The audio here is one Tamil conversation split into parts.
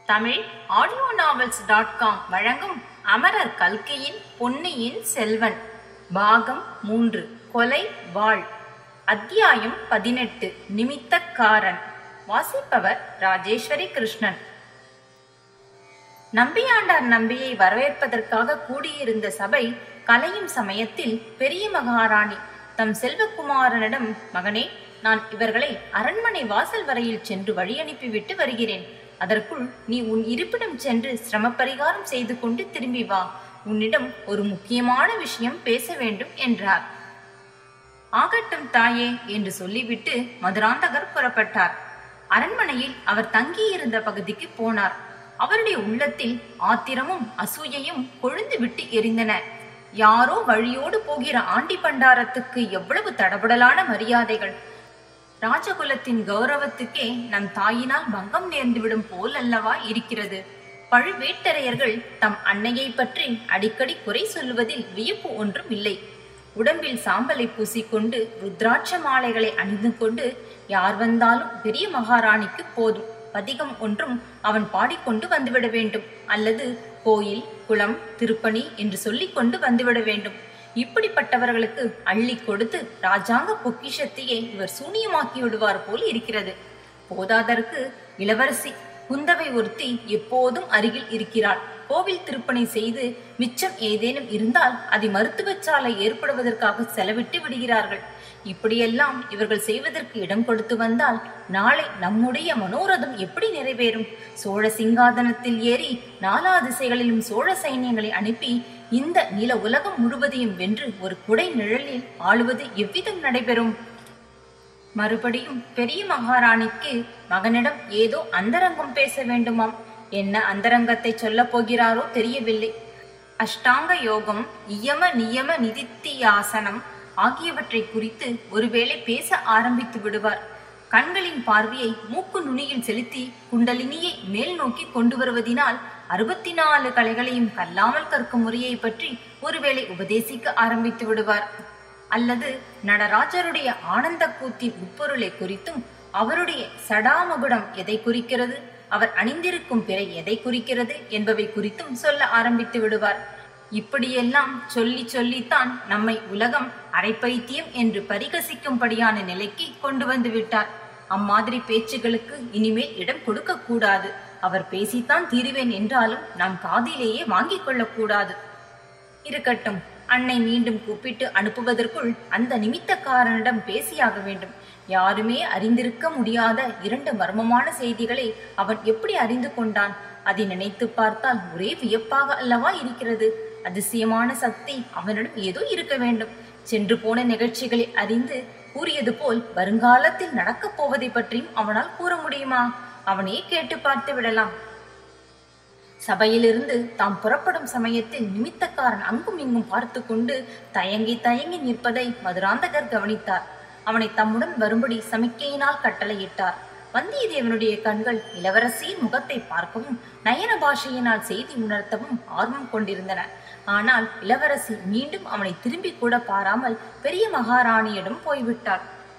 Tamil audio novels dot com வழங்கும் அமரர் கல்கியின் பொன்னியின் செல்வன் பாகம் மூன்று கொலை வாழ் அத்தியாயம் பதினெட்டு நிமித்தக்காரன் வாசிப்பவர் ராஜேஸ்வரி கிருஷ்ணன் நம்பியாண்டார் நம்பியை வரவேற்பதற்காக கூடியிருந்த சபை கலையும் சமயத்தில் பெரிய மகாராணி தம் செல்வகுமாரனிடம் மகனே நான் இவர்களை அரண்மனை வாசல் வரையில் சென்று வழி அனுப்பிவிட்டு வருகிறேன் அதற்குள் நீ உன் இருப்பிடம் சென்று சிரமப்பரிகாரம் செய்து கொண்டு திரும்பி வா உன்னிடம் ஒரு முக்கியமான விஷயம் பேச வேண்டும் என்றார் ஆகட்டும் தாயே என்று சொல்லிவிட்டு மதுராந்தகர் புறப்பட்டார் அரண்மனையில் அவர் தங்கியிருந்த பகுதிக்கு போனார் அவருடைய உள்ளத்தில் ஆத்திரமும் அசூயையும் கொழுந்து விட்டு எரிந்தன யாரோ வழியோடு போகிற ஆண்டி பண்டாரத்துக்கு எவ்வளவு தடபுடலான மரியாதைகள் ராஜகுலத்தின் கௌரவத்துக்கே நம் தாயினால் பங்கம் நேர்ந்துவிடும் போல் அல்லவா இருக்கிறது பழுவேட்டரையர்கள் தம் அன்னையை பற்றி அடிக்கடி குறை சொல்லுவதில் வியப்பு ஒன்றும் இல்லை உடம்பில் சாம்பலை பூசிக்கொண்டு ருத்ராட்ச மாலைகளை அணிந்து கொண்டு யார் வந்தாலும் பெரிய மகாராணிக்கு போதும் பதிகம் ஒன்றும் அவன் பாடிக்கொண்டு வந்துவிட வேண்டும் அல்லது கோயில் குளம் திருப்பணி என்று சொல்லிக் கொண்டு வந்துவிட வேண்டும் இப்படிப்பட்டவர்களுக்கு அள்ளி கொடுத்து ராஜாங்க பொக்கிஷத்தையே இவர் சூனியமாக்கி விடுவார் போல் இருக்கிறது போதாதற்கு இளவரசி குந்தவை ஒருத்தி எப்போதும் அருகில் இருக்கிறாள் கோவில் திருப்பணி செய்து மிச்சம் ஏதேனும் இருந்தால் அதை மருத்துவச்சாலை ஏற்படுவதற்காக செலவிட்டு விடுகிறார்கள் இப்படியெல்லாம் இவர்கள் செய்வதற்கு இடம் கொடுத்து வந்தால் நாளை நம்முடைய மனோரதம் எப்படி நிறைவேறும் சோழ சிங்காதனத்தில் ஏறி நாலா திசைகளிலும் சோழ சைன்யங்களை அனுப்பி இந்த நில உலகம் முழுவதையும் வென்று ஒரு குடை நிழலில் ஆளுவது எவ்விதம் நடைபெறும் மறுபடியும் பெரிய மகாராணிக்கு மகனிடம் ஏதோ அந்தரங்கம் பேச வேண்டுமாம் என்ன அந்தரங்கத்தை சொல்லப் போகிறாரோ தெரியவில்லை அஷ்டாங்க யோகம் இயம நியம நிதித்தியாசனம் ஆகியவற்றை குறித்து ஒருவேளை பேச ஆரம்பித்து விடுவார் கண்களின் பார்வையை மூக்கு நுனியில் செலுத்தி குண்டலினியை மேல் நோக்கி கொண்டு வருவதினால் அறுபத்தி நாலு கலைகளையும் கல்லாமல் கற்கும் முறையை பற்றி ஒருவேளை உபதேசிக்க ஆரம்பித்து விடுவார் அல்லது நடராஜருடைய ஆனந்த கூத்தின் உட்பொருளை குறித்தும் அவருடைய சடாமகுடம் எதை குறிக்கிறது அவர் அணிந்திருக்கும் பிறை எதை குறிக்கிறது என்பவை குறித்தும் சொல்ல ஆரம்பித்து விடுவார் இப்படியெல்லாம் சொல்லி சொல்லித்தான் நம்மை உலகம் அரைப்பைத்தியம் என்று பரிகசிக்கும்படியான நிலைக்கு கொண்டு வந்து விட்டார் அம்மாதிரி பேச்சுகளுக்கு இனிமேல் இடம் கொடுக்க கூடாது அவர் பேசித்தான் தீருவேன் என்றாலும் நாம் காதிலேயே வாங்கிக் கொள்ளக்கூடாது இருக்கட்டும் அன்னை மீண்டும் கூப்பிட்டு அனுப்புவதற்குள் அந்த நிமித்தக்காரனிடம் பேசியாக வேண்டும் யாருமே அறிந்திருக்க முடியாத இரண்டு மர்மமான செய்திகளை அவன் எப்படி அறிந்து கொண்டான் அதை நினைத்து பார்த்தால் ஒரே வியப்பாக அல்லவா இருக்கிறது அதிசயமான சக்தி அவனிடம் ஏதோ இருக்க வேண்டும் சென்று போன நிகழ்ச்சிகளை அறிந்து கூறியது போல் வருங்காலத்தில் நடக்கப் போவதை பற்றியும் அவனால் கூற முடியுமா அவனே கேட்டு பார்த்து விடலாம் சபையிலிருந்து தாம் புறப்படும் சமயத்தில் நிமித்தக்காரன் அங்கும் இங்கும் பார்த்து கொண்டு தயங்கி தயங்கி நிற்பதை மதுராந்தகர் கவனித்தார் அவனை தம்முடன் வரும்படி சமிக்கையினால் கட்டளையிட்டார் வந்தியத்தேவனுடைய கண்கள் இளவரசியின் முகத்தை பார்க்கவும் நயன பாஷையினால் செய்தி உணர்த்தவும் ஆர்வம் கொண்டிருந்தன ஆனால் இளவரசி மீண்டும் அவனை திரும்பி கூட பாராமல் பெரிய மகாராணியிடம் போய்விட்டார்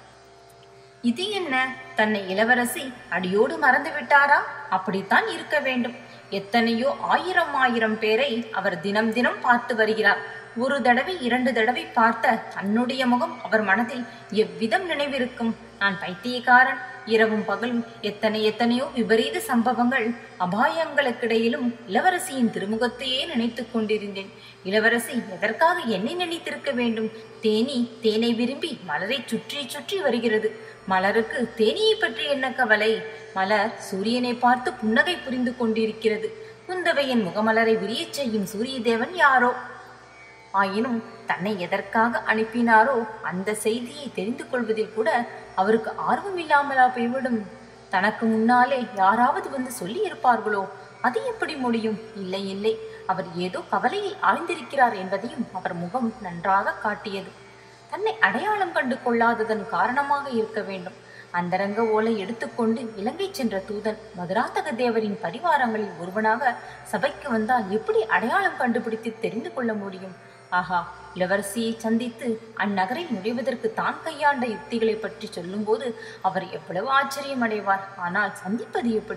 இது என்ன தன்னை இளவரசி அடியோடு மறந்து விட்டாரா அப்படித்தான் இருக்க வேண்டும் எத்தனையோ ஆயிரம் ஆயிரம் பேரை அவர் தினம் தினம் பார்த்து வருகிறார் ஒரு தடவை இரண்டு தடவை பார்த்த தன்னுடைய முகம் அவர் மனதில் எவ்விதம் நினைவிருக்கும் நான் பைத்தியக்காரன் இரவும் பகலும் எத்தனை எத்தனையோ விபரீத சம்பவங்கள் அபாயங்களுக்கிடையிலும் இளவரசியின் திருமுகத்தையே நினைத்துக் கொண்டிருந்தேன் இளவரசி எதற்காக என்னை நினைத்திருக்க வேண்டும் தேனி தேனை விரும்பி மலரை சுற்றி சுற்றி வருகிறது மலருக்கு தேனியை பற்றி என்ன கவலை மலர் சூரியனை பார்த்து புன்னகை புரிந்து கொண்டிருக்கிறது குந்தவையின் முகமலரை விரியச் செய்யும் சூரிய தேவன் யாரோ ஆயினும் தன்னை எதற்காக அனுப்பினாரோ அந்த செய்தியை தெரிந்து கொள்வதில் கூட அவருக்கு ஆர்வம் இல்லாமலா போய்விடும் தனக்கு முன்னாலே யாராவது வந்து சொல்லி இருப்பார்களோ அது எப்படி முடியும் இல்லை இல்லை அவர் ஏதோ கவலையில் ஆழ்ந்திருக்கிறார் என்பதையும் அவர் முகம் நன்றாக காட்டியது தன்னை அடையாளம் கண்டு கொள்ளாததன் காரணமாக இருக்க வேண்டும் அந்தரங்க ஓலை எடுத்துக்கொண்டு இலங்கை சென்ற தூதன் மதுராந்தக தேவரின் பரிவாரங்களில் ஒருவனாக சபைக்கு வந்தால் எப்படி அடையாளம் கண்டுபிடித்து தெரிந்து கொள்ள முடியும் ஆஹா இளவரசியை சந்தித்து அந்நகரில் நுழைவதற்கு தான் கையாண்ட யுக்திகளை பற்றி சொல்லும்போது அவர் எவ்வளவு ஆச்சரியம் அடைவார் ஆனால் சந்திப்பது எப்படி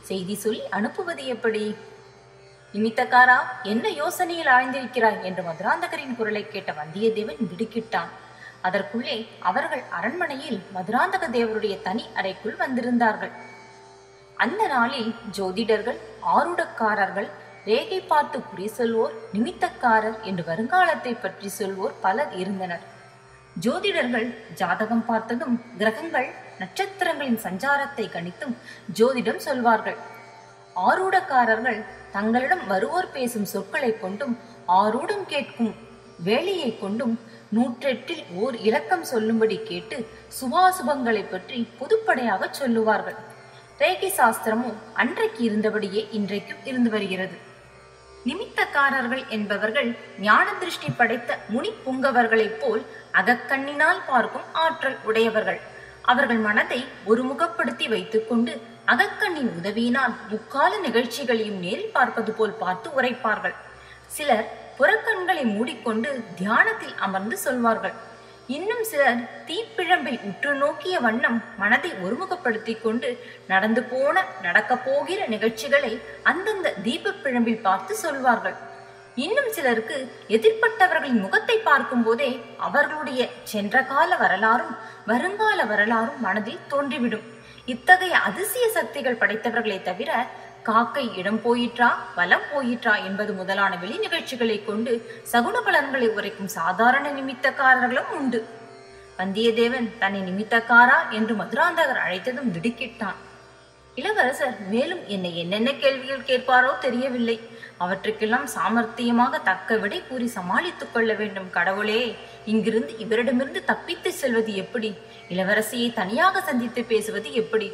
செய்தி சொல்லி அனுப்புவது எப்படி நிமித்தக்காரா என்ன யோசனையில் ஆழ்ந்திருக்கிறாய் என்று மதுராந்தகரின் குரலை கேட்ட வந்தியத்தேவன் திடுக்கிட்டான் அதற்குள்ளே அவர்கள் அரண்மனையில் மதுராந்தக தேவருடைய தனி அறைக்குள் வந்திருந்தார்கள் அந்த நாளில் ஜோதிடர்கள் ஆருடக்காரர்கள் ரேகை பார்த்து குறி சொல்வோர் நிமித்தக்காரர் என்று வருங்காலத்தை பற்றி சொல்வோர் பலர் இருந்தனர் ஜோதிடர்கள் ஜாதகம் பார்த்ததும் கிரகங்கள் நட்சத்திரங்களின் சஞ்சாரத்தை கணித்தும் ஜோதிடம் சொல்வார்கள் ஆரூடக்காரர்கள் தங்களிடம் வருவோர் பேசும் சொற்களை கொண்டும் ஆரூடம் கேட்கும் வேலையை கொண்டும் நூற்றெட்டில் ஓர் இலக்கம் சொல்லும்படி கேட்டு சுபாசுபங்களை பற்றி பொதுப்படையாக சொல்லுவார்கள் ரேகி சாஸ்திரமும் அன்றைக்கு இருந்தபடியே இன்றைக்கும் இருந்து வருகிறது நிமித்தக்காரர்கள் என்பவர்கள் ஞான திருஷ்டி படைத்த முனி புங்கவர்களைப் போல் அகக்கண்ணினால் பார்க்கும் ஆற்றல் உடையவர்கள் அவர்கள் மனதை ஒருமுகப்படுத்தி வைத்துக்கொண்டு அகக்கண்ணின் உதவியினால் முக்கால நிகழ்ச்சிகளையும் நேரில் பார்ப்பது போல் பார்த்து உரைப்பார்கள் சிலர் புறக்கண்களை மூடிக்கொண்டு தியானத்தில் அமர்ந்து சொல்வார்கள் இன்னும் சிலர் தீப்பிழம்பை உற்று நோக்கிய வண்ணம் மனதை ஒருமுகப்படுத்திக் கொண்டு நடந்து போன நடக்கப் போகிற நிகழ்ச்சிகளை அந்தந்த தீபப் பிழம்பில் பார்த்து சொல்வார்கள் இன்னும் சிலருக்கு எதிர்ப்பட்டவர்களின் முகத்தை பார்க்கும் போதே அவர்களுடைய சென்ற கால வரலாறும் வருங்கால வரலாறும் மனதில் தோன்றிவிடும் இத்தகைய அதிசய சக்திகள் படைத்தவர்களை தவிர காக்கை இடம் போயிற்றா வலம் போயிற்றா என்பது முதலான வெளி நிகழ்ச்சிகளை கொண்டு சகுன பலன்களை உரைக்கும் சாதாரண நிமித்தக்காரர்களும் உண்டு வந்தியத்தேவன் தன்னை நிமித்தக்காரா என்று மதுராந்தகர் அழைத்ததும் திடுக்கிட்டான் இளவரசர் மேலும் என்னை என்னென்ன கேள்விகள் கேட்பாரோ தெரியவில்லை அவற்றுக்கெல்லாம் சாமர்த்தியமாக தக்க விடை கூறி சமாளித்துக் கொள்ள வேண்டும் கடவுளே இங்கிருந்து இவரிடமிருந்து தப்பித்து செல்வது எப்படி இளவரசியை தனியாக சந்தித்து பேசுவது எப்படி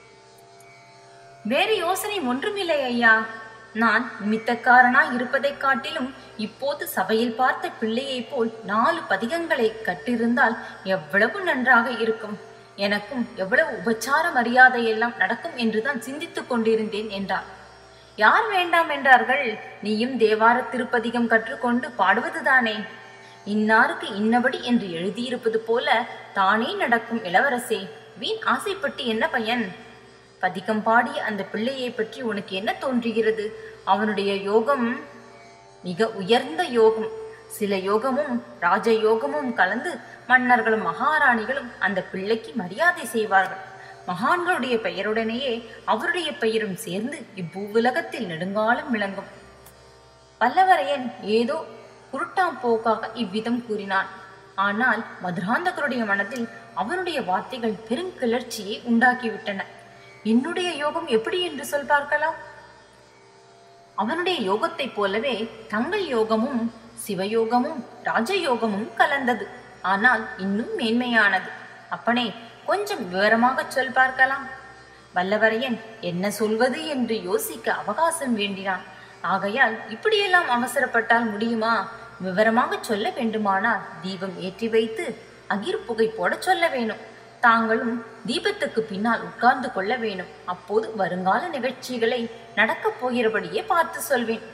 வேறு யோசனை ஒன்றுமில்லை ஐயா நான் நிமித்தக்காரனாய் இருப்பதைக் காட்டிலும் இப்போது சபையில் பார்த்த பிள்ளையைப் போல் நாலு பதிகங்களை கட்டிருந்தால் எவ்வளவு நன்றாக இருக்கும் எனக்கும் எவ்வளவு உபச்சார மரியாதை எல்லாம் நடக்கும் என்றுதான் சிந்தித்துக் கொண்டிருந்தேன் என்றார் யார் வேண்டாம் என்றார்கள் நீயும் தேவார திருப்பதிகம் கற்றுக்கொண்டு பாடுவதுதானே இன்னாருக்கு இன்னபடி என்று எழுதியிருப்பது போல தானே நடக்கும் இளவரசே வீண் ஆசைப்பட்டு என்ன பயன் பதிகம் பாடிய அந்த பிள்ளையை பற்றி உனக்கு என்ன தோன்றுகிறது அவனுடைய யோகம் மிக உயர்ந்த யோகம் சில யோகமும் ராஜ யோகமும் கலந்து மன்னர்களும் மகாராணிகளும் அந்த பிள்ளைக்கு மரியாதை செய்வார்கள் மகான்களுடைய பெயருடனேயே அவருடைய பெயரும் சேர்ந்து இப்பூவுலகத்தில் நெடுங்காலம் விளங்கும் பல்லவரையன் ஏதோ குருட்டாம் போக்காக இவ்விதம் கூறினான் ஆனால் மதுராந்தகருடைய மனதில் அவனுடைய வார்த்தைகள் பெருங்கிளர்ச்சியை உண்டாக்கிவிட்டன என்னுடைய யோகம் எப்படி என்று சொல் பார்க்கலாம் அவனுடைய யோகத்தைப் போலவே தங்கள் யோகமும் சிவயோகமும் ராஜயோகமும் கலந்தது ஆனால் இன்னும் மேன்மையானது அப்பனே கொஞ்சம் விவரமாகச் சொல் பார்க்கலாம் வல்லவரையன் என்ன சொல்வது என்று யோசிக்க அவகாசம் வேண்டினான் ஆகையால் இப்படியெல்லாம் அவசரப்பட்டால் முடியுமா விவரமாகச் சொல்ல வேண்டுமானால் தீபம் ஏற்றி வைத்து அகிர் புகை போடச் சொல்ல வேணும் தாங்களும் தீபத்துக்கு பின்னால் உட்கார்ந்து கொள்ள வேணும் அப்போது வருங்கால நிகழ்ச்சிகளை நடக்கப் போகிறபடியே பார்த்து சொல்வேன்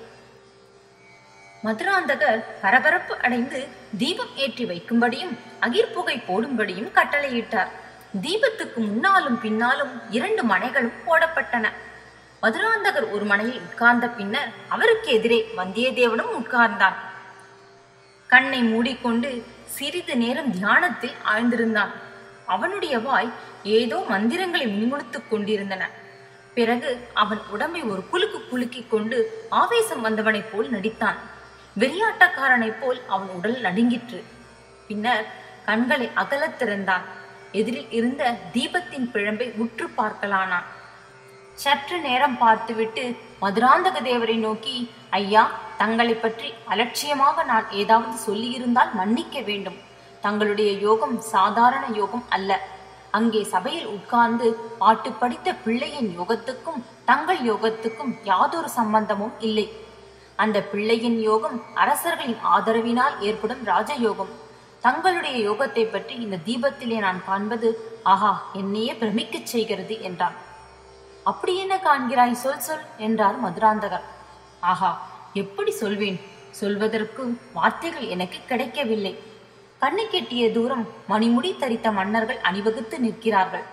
மதுராந்தகர் பரபரப்பு அடைந்து தீபம் ஏற்றி வைக்கும்படியும் அகிர் புகை போடும்படியும் கட்டளையிட்டார் தீபத்துக்கு முன்னாலும் பின்னாலும் இரண்டு மனைகளும் போடப்பட்டன மதுராந்தகர் ஒரு மனையில் உட்கார்ந்த பின்னர் அவருக்கு எதிரே வந்தியத்தேவனும் உட்கார்ந்தான் கண்ணை மூடிக்கொண்டு சிறிது நேரம் தியானத்தில் ஆழ்ந்திருந்தான் அவனுடைய வாய் ஏதோ மந்திரங்களை முன்முடுத்துக் கொண்டிருந்தன பிறகு அவன் உடம்பை ஒரு குலுக்கு குலுக்கிக் கொண்டு ஆவேசம் வந்தவனைப் போல் நடித்தான் வெறியாட்டக்காரனைப் போல் அவன் உடல் நடுங்கிற்று பின்னர் கண்களை அகலத் திறந்தான் எதிரில் இருந்த தீபத்தின் பிழம்பை உற்று பார்க்கலானான் சற்று நேரம் பார்த்துவிட்டு மதுராந்தக தேவரை நோக்கி ஐயா தங்களை பற்றி அலட்சியமாக நான் ஏதாவது சொல்லியிருந்தால் மன்னிக்க வேண்டும் தங்களுடைய யோகம் சாதாரண யோகம் அல்ல அங்கே சபையில் உட்கார்ந்து பாட்டு படித்த பிள்ளையின் யோகத்துக்கும் தங்கள் யோகத்துக்கும் யாதொரு சம்பந்தமும் இல்லை அந்த பிள்ளையின் யோகம் அரசர்களின் ஆதரவினால் ஏற்படும் ராஜயோகம் தங்களுடைய யோகத்தை பற்றி இந்த தீபத்திலே நான் காண்பது ஆஹா என்னையே பிரமிக்கச் செய்கிறது என்றான் அப்படி என்ன காண்கிறாய் சொல் சொல் என்றார் மதுராந்தகர் ஆஹா எப்படி சொல்வேன் சொல்வதற்கு வார்த்தைகள் எனக்கு கிடைக்கவில்லை கண்ணை கெட்டிய தூரம் மணிமுடி தரித்த மன்னர்கள் அணிவகுத்து நிற்கிறார்கள்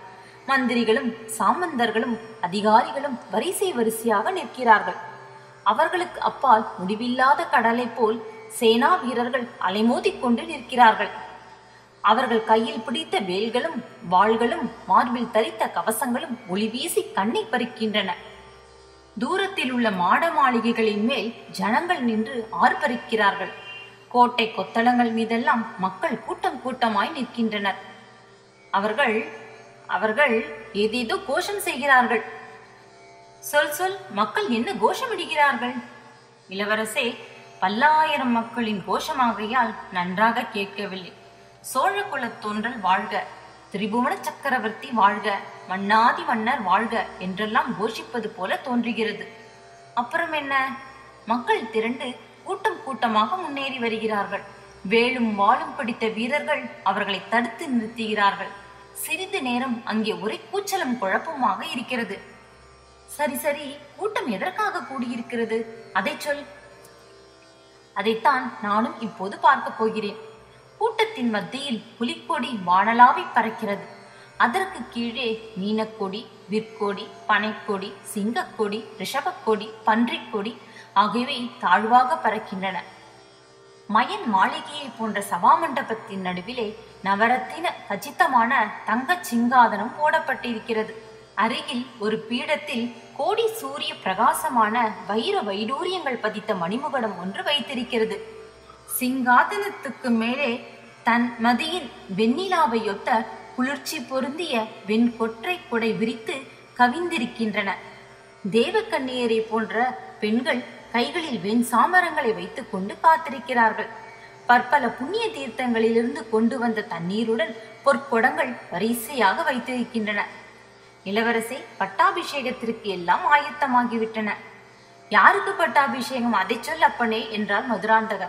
மந்திரிகளும் சாமந்தர்களும் அதிகாரிகளும் வரிசை வரிசையாக நிற்கிறார்கள் அவர்களுக்கு அப்பால் முடிவில்லாத கடலை போல் சேனா வீரர்கள் அலைமோதிக் கொண்டு நிற்கிறார்கள் அவர்கள் கையில் பிடித்த வேல்களும் வாள்களும் மார்பில் தரித்த கவசங்களும் ஒளி வீசி கண்ணை பறிக்கின்றன தூரத்தில் உள்ள மாட மாளிகைகளின் மேல் ஜனங்கள் நின்று ஆர்ப்பரிக்கிறார்கள் கோட்டை கொத்தளங்கள் மீதெல்லாம் மக்கள் கூட்டம் கூட்டமாய் நிற்கின்றனர் அவர்கள் அவர்கள் ஏதேதோ கோஷம் செய்கிறார்கள் சொல் சொல் மக்கள் என்ன கோஷமிடுகிறார்கள் இளவரசே பல்லாயிரம் மக்களின் கோஷமாகையால் நன்றாக கேட்கவில்லை சோழ குலத் தோன்றல் வாழ்க திரிபுவன சக்கரவர்த்தி வாழ்க மன்னாதி மன்னர் வாழ்க என்றெல்லாம் கோஷிப்பது போல தோன்றுகிறது அப்புறம் என்ன மக்கள் திரண்டு கூட்டம் கூட்டமாக முன்னேறி வருகிறார்கள் வேலும் வாளும் பிடித்த வீரர்கள் அவர்களை தடுத்து நிறுத்துகிறார்கள் சிறிது நேரம் அங்கே ஒரே கூச்சலும் குழப்பமாக இருக்கிறது சரி சரி கூட்டம் எதற்காக கூடியிருக்கிறது அதை சொல் அதைத்தான் நானும் இப்போது பார்க்க போகிறேன் கூட்டத்தின் மத்தியில் புலிக்கொடி வானலாவி பறக்கிறது அதற்கு கீழே மீனக்கொடி விற்கொடி பனைக்கொடி சிங்கக்கொடி ரிஷபக்கொடி பன்றிக்கொடி ஆகியவை தாழ்வாக பறக்கின்றன மயன் மாளிகையை போன்ற சபாமண்டபத்தின் நடுவிலே நவரத்தின கச்சித்தமான தங்கச் சிங்காதனம் போடப்பட்டிருக்கிறது அருகில் ஒரு பீடத்தில் கோடி சூரிய பிரகாசமான வைர வைடூரியங்கள் பதித்த மணிமுகடம் ஒன்று வைத்திருக்கிறது சிங்காதனத்துக்கு மேலே தன் மதியின் வெண்ணிலாவையொத்த குளிர்ச்சி பொருந்திய வெண்கொற்றை குடை விரித்து கவிந்திருக்கின்றன தேவக்கன்னியரை போன்ற பெண்கள் கைகளில் வெண் சாமரங்களை வைத்துக் கொண்டு காத்திருக்கிறார்கள் பற்பல புண்ணிய தீர்த்தங்களிலிருந்து கொண்டு வந்த தண்ணீருடன் பொற்குடங்கள் வரிசையாக வைத்திருக்கின்றன இளவரசே பட்டாபிஷேகத்திற்கு எல்லாம் ஆயத்தமாகிவிட்டன யாருக்கு பட்டாபிஷேகம் அதை சொல் அப்பனே என்றார் மதுராந்தகர்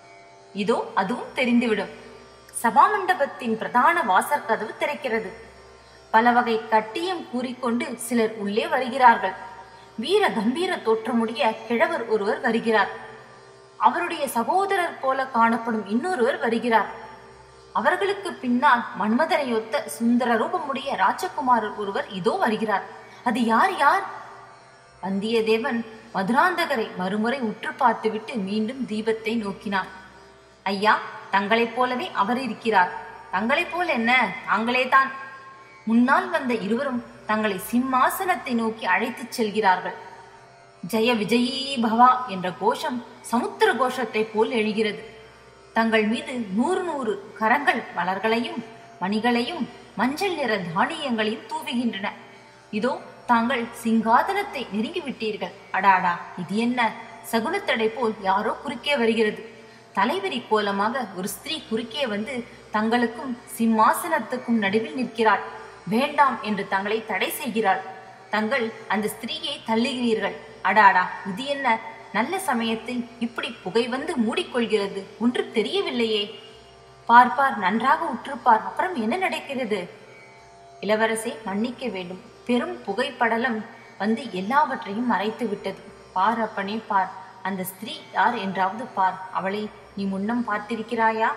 இதோ அதுவும் தெரிந்துவிடும் சபாமண்டபத்தின் பிரதான வாசற் கதவு திறக்கிறது பல வகை கட்டியம் கூறிக்கொண்டு சிலர் உள்ளே வருகிறார்கள் வீர கம்பீர தோற்றமுடைய கிழவர் ஒருவர் வருகிறார் அவருடைய சகோதரர் போல காணப்படும் இன்னொருவர் வருகிறார் அவர்களுக்கு பின்னால் மன்மதனையொத்த சுந்தர ரூபமுடைய ராஜகுமாரர் ஒருவர் இதோ வருகிறார் அது யார் யார் வந்தியத்தேவன் மதுராந்தகரை மறுமுறை உற்று பார்த்துவிட்டு மீண்டும் தீபத்தை நோக்கினான் ஐயா தங்களைப் போலவே அவர் இருக்கிறார் தங்களைப் போல என்ன தாங்களே தான் முன்னால் வந்த இருவரும் தங்களை சிம்மாசனத்தை நோக்கி அழைத்துச் செல்கிறார்கள் ஜெய விஜயீ பவா என்ற கோஷம் சமுத்திர கோஷத்தைப் போல் எழுகிறது தங்கள் மீது நூறு நூறு கரங்கள் மலர்களையும் மணிகளையும் மஞ்சள் நிற தானியங்களையும் தூவுகின்றன இதோ தாங்கள் சிங்காதனத்தை நெருங்கிவிட்டீர்கள் அடாடா இது என்ன சகுனத்தடை போல் யாரோ குறுக்கே வருகிறது தலைவரி கோலமாக ஒரு ஸ்திரீ குறுக்கே வந்து தங்களுக்கும் சிம்மாசனத்துக்கும் நடுவில் நிற்கிறாள் வேண்டாம் என்று தங்களை தடை செய்கிறாள் தங்கள் அந்த ஸ்திரீயை தள்ளுகிறீர்கள் அடாடா இது என்ன நல்ல சமயத்தில் இப்படி புகை வந்து மூடிக்கொள்கிறது ஒன்று தெரியவில்லையே பார்ப்பார் நன்றாக உற்றுப்பார் அப்புறம் என்ன நடக்கிறது இளவரசே மன்னிக்க வேண்டும் பெரும் புகைப்படலம் வந்து எல்லாவற்றையும் மறைத்து விட்டது பார் அப்பனே பார் அந்த ஸ்திரீ யார் என்றாவது பார் அவளை நீ முன்னம் பார்த்திருக்கிறாயா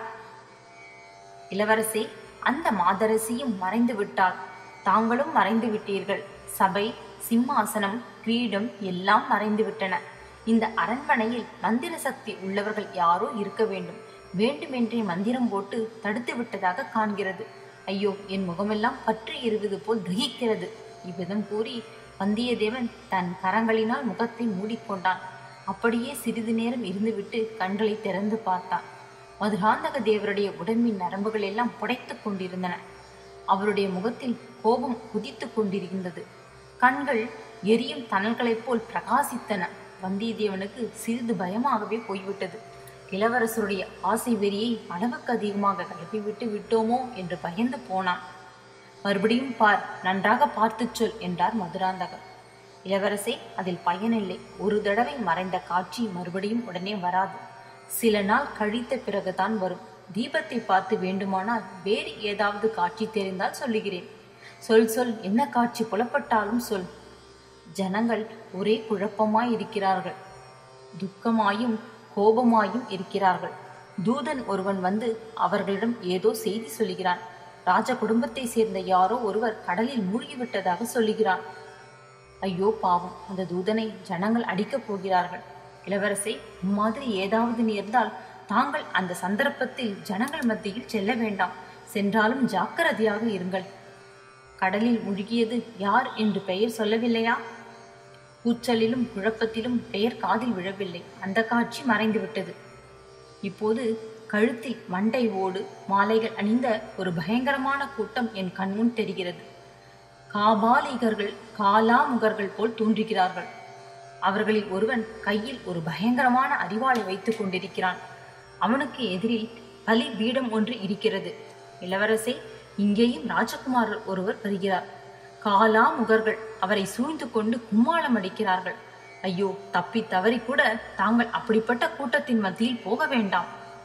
இளவரசே அந்த மாதரசியும் மறைந்து விட்டாள் தாங்களும் மறைந்து விட்டீர்கள் சபை சிம்மாசனம் கிரீடம் எல்லாம் மறைந்து விட்டன இந்த அரண்மனையில் மந்திர சக்தி உள்ளவர்கள் யாரோ இருக்க வேண்டும் வேண்டுமென்றே மந்திரம் போட்டு தடுத்து விட்டதாக காண்கிறது ஐயோ என் முகமெல்லாம் பற்றி எறிவது போல் தகிக்கிறது இவ்விதம் கூறி வந்தியத்தேவன் தன் கரங்களினால் முகத்தை மூடிக்கொண்டான் அப்படியே சிறிது நேரம் இருந்துவிட்டு கண்களை திறந்து பார்த்தான் மதுராந்தக தேவருடைய உடம்பின் நரம்புகள் எல்லாம் புடைத்துக் கொண்டிருந்தன அவருடைய முகத்தில் கோபம் குதித்துக் கொண்டிருந்தது கண்கள் எரியும் தணல்களைப் போல் பிரகாசித்தன வந்தியத்தேவனுக்கு சிறிது பயமாகவே போய்விட்டது இளவரசருடைய ஆசை வெறியை அளவுக்கு அதிகமாக கிளப்பிவிட்டு விட்டோமோ என்று பயந்து போனான் மறுபடியும் பார் நன்றாக பார்த்துச் சொல் என்றார் மதுராந்தகர் இளவரசே அதில் பயனில்லை ஒரு தடவை மறைந்த காட்சி மறுபடியும் உடனே வராது சில நாள் கழித்த பிறகுதான் வரும் தீபத்தை பார்த்து வேண்டுமானால் வேறு ஏதாவது காட்சி தெரிந்தால் சொல்லுகிறேன் சொல் சொல் என்ன காட்சி புலப்பட்டாலும் சொல் ஜனங்கள் ஒரே குழப்பமாய் இருக்கிறார்கள் துக்கமாயும் கோபமாயும் இருக்கிறார்கள் தூதன் ஒருவன் வந்து அவர்களிடம் ஏதோ செய்தி சொல்கிறான் ராஜ குடும்பத்தை சேர்ந்த யாரோ ஒருவர் கடலில் மூழ்கிவிட்டதாக சொல்லுகிறான் ஐயோ பாவம் அந்த தூதனை ஜனங்கள் அடிக்கப் போகிறார்கள் இளவரசை இம்மாதிரி ஏதாவது நேர்ந்தால் தாங்கள் அந்த சந்தர்ப்பத்தில் ஜனங்கள் மத்தியில் செல்ல வேண்டாம் சென்றாலும் ஜாக்கிரதையாக இருங்கள் கடலில் முழுகியது யார் என்று பெயர் சொல்லவில்லையா கூச்சலிலும் குழப்பத்திலும் பெயர் காதில் விழவில்லை அந்த காட்சி மறைந்துவிட்டது இப்போது கழுத்தில் மண்டை ஓடு மாலைகள் அணிந்த ஒரு பயங்கரமான கூட்டம் என் கண்முன் தெரிகிறது காபாலிகர்கள் காலாமுகர்கள் போல் தோன்றுகிறார்கள் அவர்களில் ஒருவன் கையில் ஒரு பயங்கரமான அறிவாளை வைத்துக் கொண்டிருக்கிறான் அவனுக்கு எதிரில் பலி பீடம் ஒன்று இருக்கிறது இளவரசே இங்கேயும் ராஜகுமாரர் ஒருவர் வருகிறார் காலா முகர்கள் அவரை சூழ்ந்து கொண்டு கும்மாளம் அடிக்கிறார்கள் ஐயோ தப்பி தவறி கூட தாங்கள் அப்படிப்பட்ட கூட்டத்தின் மத்தியில் போக வேண்டாம்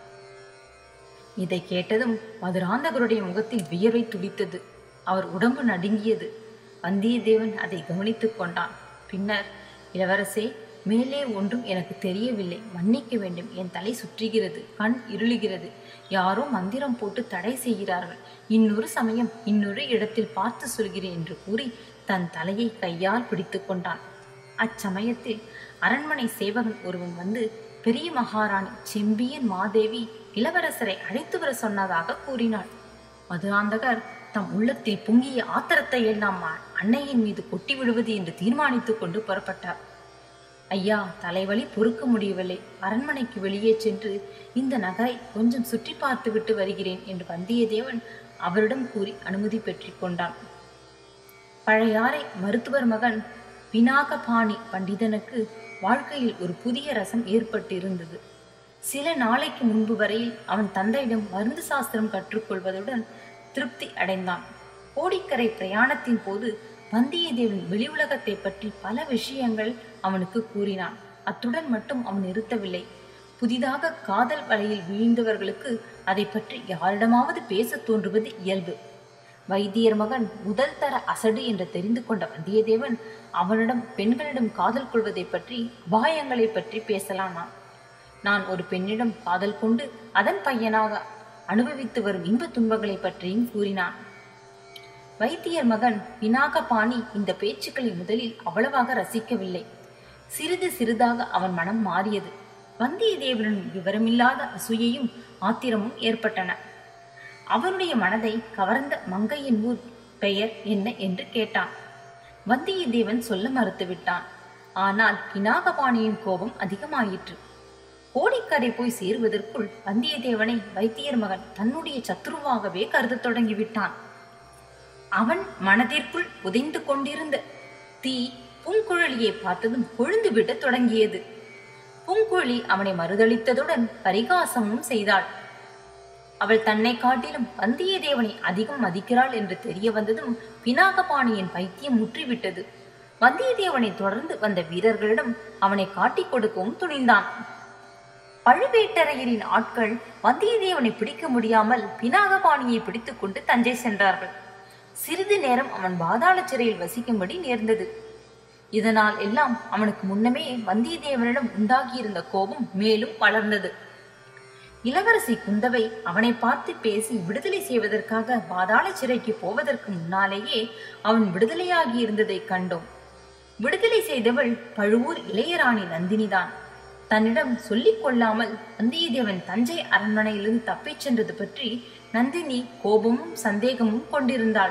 இதை கேட்டதும் மதுராந்தகருடைய முகத்தில் வியர்வை துடித்தது அவர் உடம்பு நடுங்கியது வந்தியத்தேவன் அதை கவனித்துக் கொண்டான் பின்னர் இளவரசே மேலே ஒன்றும் எனக்கு தெரியவில்லை மன்னிக்க வேண்டும் என் தலை சுற்றுகிறது கண் இருளுகிறது யாரோ மந்திரம் போட்டு தடை செய்கிறார்கள் இன்னொரு சமயம் இன்னொரு இடத்தில் பார்த்து சொல்கிறேன் என்று கூறி தன் தலையை கையால் பிடித்து கொண்டான் அச்சமயத்தில் அரண்மனை சேவகன் ஒருவன் வந்து பெரிய மகாராணி செம்பியன் மாதேவி இளவரசரை அழைத்து வர சொன்னதாக கூறினாள் மதுராந்தகர் தம் உள்ளத்தில் பொங்கிய ஆத்திரத்தை எல்லாம் அன்னையின் மீது கொட்டி விடுவது என்று தீர்மானித்துக் கொண்டு புறப்பட்டார் ஐயா தலைவலி பொறுக்க முடியவில்லை அரண்மனைக்கு வெளியே சென்று இந்த நகரை கொஞ்சம் சுற்றி பார்த்துவிட்டு வருகிறேன் என்று வந்தியத்தேவன் அவரிடம் கூறி அனுமதி பெற்றுக் கொண்டான் பழையாறை மருத்துவர் மகன் பினாகபாணி பண்டிதனுக்கு வாழ்க்கையில் ஒரு புதிய ரசம் ஏற்பட்டிருந்தது சில நாளைக்கு முன்பு வரையில் அவன் தந்தையிடம் மருந்து சாஸ்திரம் கற்றுக்கொள்வதுடன் திருப்தி அடைந்தான் கோடிக்கரை பிரயாணத்தின் போது வந்தியத்தேவன் வெளி உலகத்தை பற்றி பல விஷயங்கள் அவனுக்கு கூறினான் அத்துடன் மட்டும் அவன் நிறுத்தவில்லை புதிதாக காதல் வலையில் வீழ்ந்தவர்களுக்கு அதை பற்றி யாரிடமாவது பேசத் தோன்றுவது இயல்பு வைத்தியர் மகன் முதல் தர அசடு என்று தெரிந்து கொண்ட வந்தியத்தேவன் அவனிடம் பெண்களிடம் காதல் கொள்வதை பற்றி அபாயங்களை பற்றி பேசலானான் நான் ஒரு பெண்ணிடம் காதல் கொண்டு அதன் பையனாக அனுபவித்து வரும் இன்ப துன்பங்களை பற்றியும் கூறினான் வைத்தியர் மகன் பினாகபாணி இந்த பேச்சுக்களை முதலில் அவ்வளவாக ரசிக்கவில்லை சிறிது சிறிதாக அவன் மனம் மாறியது வந்தியத்தேவனின் விவரமில்லாத அசூயையும் ஆத்திரமும் ஏற்பட்டன அவனுடைய மனதை கவர்ந்த மங்கையின் ஊர் பெயர் என்ன என்று கேட்டான் வந்தியத்தேவன் சொல்ல மறுத்துவிட்டான் ஆனால் பினாகபாணியின் கோபம் அதிகமாயிற்று கோடிக்கரை போய் சேருவதற்குள் வந்தியத்தேவனை வைத்தியர் மகன் தன்னுடைய சத்துருவாகவே கருதத் தொடங்கிவிட்டான் அவன் மனதிற்குள் புதைந்து கொண்டிருந்த தீ பூங்குழலியை பார்த்ததும் கொழுந்து விடத் தொடங்கியது பூங்குழலி அவனை மறுதளித்ததுடன் பரிகாசமும் செய்தாள் அவள் தன்னை காட்டிலும் வந்தியத்தேவனை அதிகம் மதிக்கிறாள் என்று தெரிய வந்ததும் பினாகபாணியின் பைத்தியம் முற்றிவிட்டது வந்தியத்தேவனை தொடர்ந்து வந்த வீரர்களிடம் அவனை காட்டிக் கொடுக்கவும் துணிந்தான் பழுவேட்டரையரின் ஆட்கள் வந்தியத்தேவனை பிடிக்க முடியாமல் பினாகபாணியை பிடித்துக் கொண்டு தஞ்சை சென்றார்கள் சிறிது நேரம் அவன் பாதாள சிறையில் வசிக்கும்படி நேர்ந்தது இதனால் எல்லாம் அவனுக்கு முன்னமே வந்தியத்தேவனிடம் உண்டாகியிருந்த கோபம் மேலும் வளர்ந்தது இளவரசி குந்தவை அவனை பார்த்து பேசி விடுதலை செய்வதற்காக பாதாள சிறைக்கு போவதற்கு முன்னாலேயே அவன் விடுதலையாகி இருந்ததை கண்டோம் விடுதலை செய்தவள் பழுவூர் இளையராணி நந்தினிதான் தன்னிடம் சொல்லிக் கொள்ளாமல் வந்தியத்தேவன் தஞ்சை அரண்மனையிலிருந்து தப்பிச் சென்றது பற்றி நந்தினி கோபமும் சந்தேகமும் கொண்டிருந்தாள்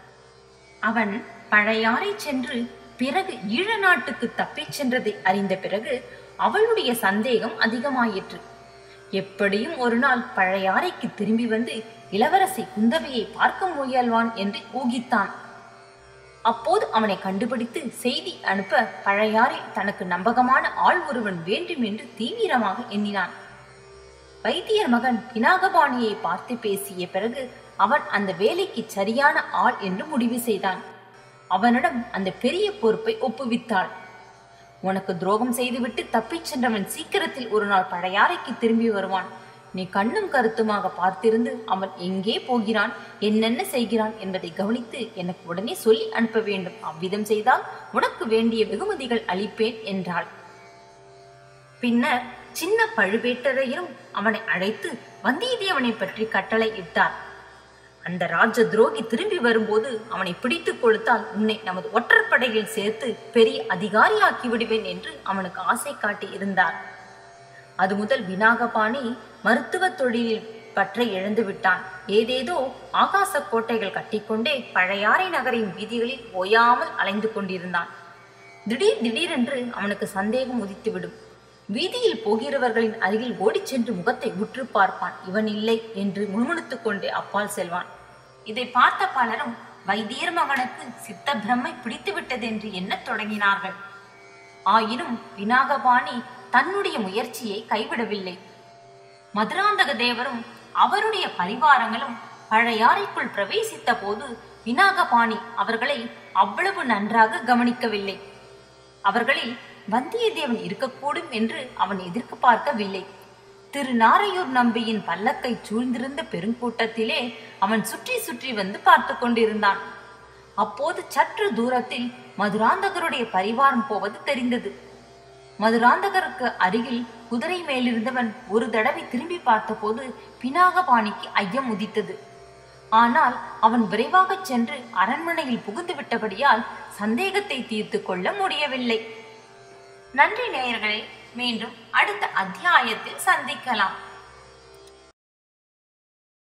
அவன் பழையாறை சென்று பிறகு ஈழ நாட்டுக்கு தப்பிச் சென்றதை அறிந்த பிறகு அவளுடைய சந்தேகம் அதிகமாயிற்று எப்படியும் ஒரு நாள் பழையாறைக்கு திரும்பி வந்து இளவரசி குந்தவையை பார்க்க முயல்வான் என்று ஊகித்தான் அப்போது அவனை கண்டுபிடித்து செய்தி அனுப்ப பழையாறில் தனக்கு நம்பகமான ஆள் ஒருவன் வேண்டும் என்று தீவிரமாக எண்ணினான் வைத்தியர் மகன் பினாகபாணியை பார்த்து பேசிய பிறகு அவன் அந்த வேலைக்கு சரியான ஆள் என்று முடிவு செய்தான் அவனிடம் அந்த பெரிய பொறுப்பை ஒப்புவித்தாள் உனக்கு துரோகம் செய்துவிட்டு தப்பிச் சென்றவன் சீக்கிரத்தில் ஒரு நாள் பழையாறைக்கு திரும்பி வருவான் நீ கண்ணும் கருத்துமாக பார்த்திருந்து அவன் எங்கே போகிறான் என்னென்ன செய்கிறான் என்பதை கவனித்து எனக்கு உடனே சொல்லி அனுப்ப வேண்டும் அவ்விதம் செய்தால் உனக்கு வேண்டிய வெகுமதிகள் அளிப்பேன் என்றாள் பின்னர் சின்ன பழுவேட்டரையரும் அவனை அழைத்து வந்தியத்தேவனை பற்றி கட்டளை இட்டார் அந்த ராஜ துரோகி திரும்பி வரும்போது அவனை பிடித்து கொடுத்தால் உன்னை நமது ஒற்றற்படையில் சேர்த்து பெரிய அதிகாரியாக்கி விடுவேன் என்று அவனுக்கு ஆசை காட்டி இருந்தார் அது முதல் வினாகபாணி மருத்துவ தொழிலில் பற்றை இழந்து விட்டான் ஏதேதோ ஆகாச கோட்டைகள் கட்டிக்கொண்டே பழையாறை நகரின் வீதிகளில் ஓயாமல் அலைந்து கொண்டிருந்தான் திடீர் திடீரென்று அவனுக்கு சந்தேகம் உதித்துவிடும் வீதியில் போகிறவர்களின் அருகில் ஓடிச் சென்று முகத்தை உற்று பார்ப்பான் இவன் இல்லை என்று முணுமுணுத்துக் கொண்டே அப்பால் செல்வான் இதை பார்த்த பலரும் வைத்தியர் மகனுக்கு சித்த பிரம்மை பிடித்து விட்டது என்று எண்ணத் தொடங்கினார்கள் ஆயினும் வினாகபாணி தன்னுடைய முயற்சியை கைவிடவில்லை மதுராந்தக தேவரும் அவருடைய பரிவாரங்களும் பழையாறைக்குள் பிரவேசித்த போது வினாகபாணி அவர்களை அவ்வளவு நன்றாக கவனிக்கவில்லை அவர்களில் வந்தியத்தேவன் இருக்கக்கூடும் என்று அவன் எதிர்க்க பார்க்கவில்லை திரு நாரையூர் நம்பியின் பல்லக்கை சூழ்ந்திருந்த பெருங்கூட்டத்திலே அவன் சுற்றி சுற்றி வந்து பார்த்து கொண்டிருந்தான் அப்போது சற்று தூரத்தில் மதுராந்தகருடைய பரிவாரம் போவது தெரிந்தது மதுராந்தகருக்கு அருகில் குதிரை மேலிருந்தவன் ஒரு தடவை திரும்பி பார்த்தபோது பினாகபாணிக்கு ஐயம் உதித்தது ஆனால் அவன் விரைவாகச் சென்று அரண்மனையில் புகுந்து விட்டபடியால் சந்தேகத்தை தீர்த்து கொள்ள முடியவில்லை நன்றி நேயர்களே மீண்டும் அடுத்த அத்தியாயத்தில் சந்திக்கலாம்